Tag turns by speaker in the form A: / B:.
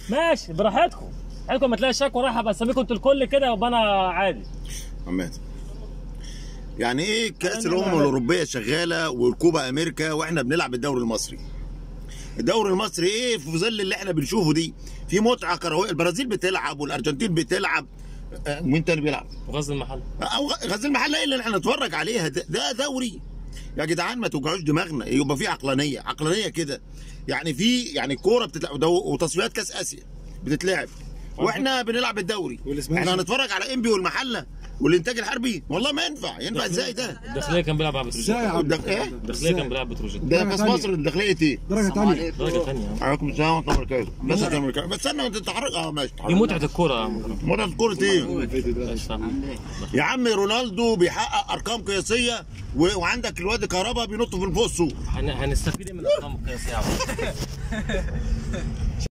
A: ماشي براحتكم براحتكم ما تلاقي شكوى رايحه بسميكم انتوا الكل كده يبقى انا عادي
B: عماد يعني ايه كاس الامم الاوروبيه شغاله والكوبا امريكا واحنا بنلعب الدوري المصري الدوري المصري ايه في ظل اللي احنا بنشوفه دي في متعه كرويه البرازيل بتلعب والارجنتين بتلعب آه، مين تاني بيلعب
A: وغزل المحل
B: او غ- غزل المحله ايه اللي احنا نتفرج عليها ده, ده دوري يا جدعان ما توجعوش دماغنا يبقى في عقلانيه عقلانيه كده يعني في يعني الكوره بتتلعب ودو- وتصفيات كاس اسيا بتتلعب واحنا بنلعب الدوري
C: والإسماعيلي.
B: احنا هنتفرج على انبي والمحله والانتاج الحربي والله ما ينفع ينفع ازاي ده
A: الداخليه كان بيلعب على
C: ازاي
A: بتروجيت
C: يا عم
B: الدخ- ايه
A: الداخليه كان بيلعب بتروجيت
B: ده
C: درجة
B: كاس
C: تانية.
B: مصر الداخليه ايه
C: درجه ثانيه
A: درجه ثانيه
B: عليكم السلام ورحمه الله وبركاته بس الامريكان بس انا تتحرك اه ماشي
A: دي متعه الكوره يا عم
B: متعه كوره ايه
A: ماشي فاهم.
B: يا عم رونالدو بيحقق ارقام قياسيه و... وعندك الواد كهربا بينط من فوق السور
A: هن- هنستفيد ايه من الارقام القياسيه يا عم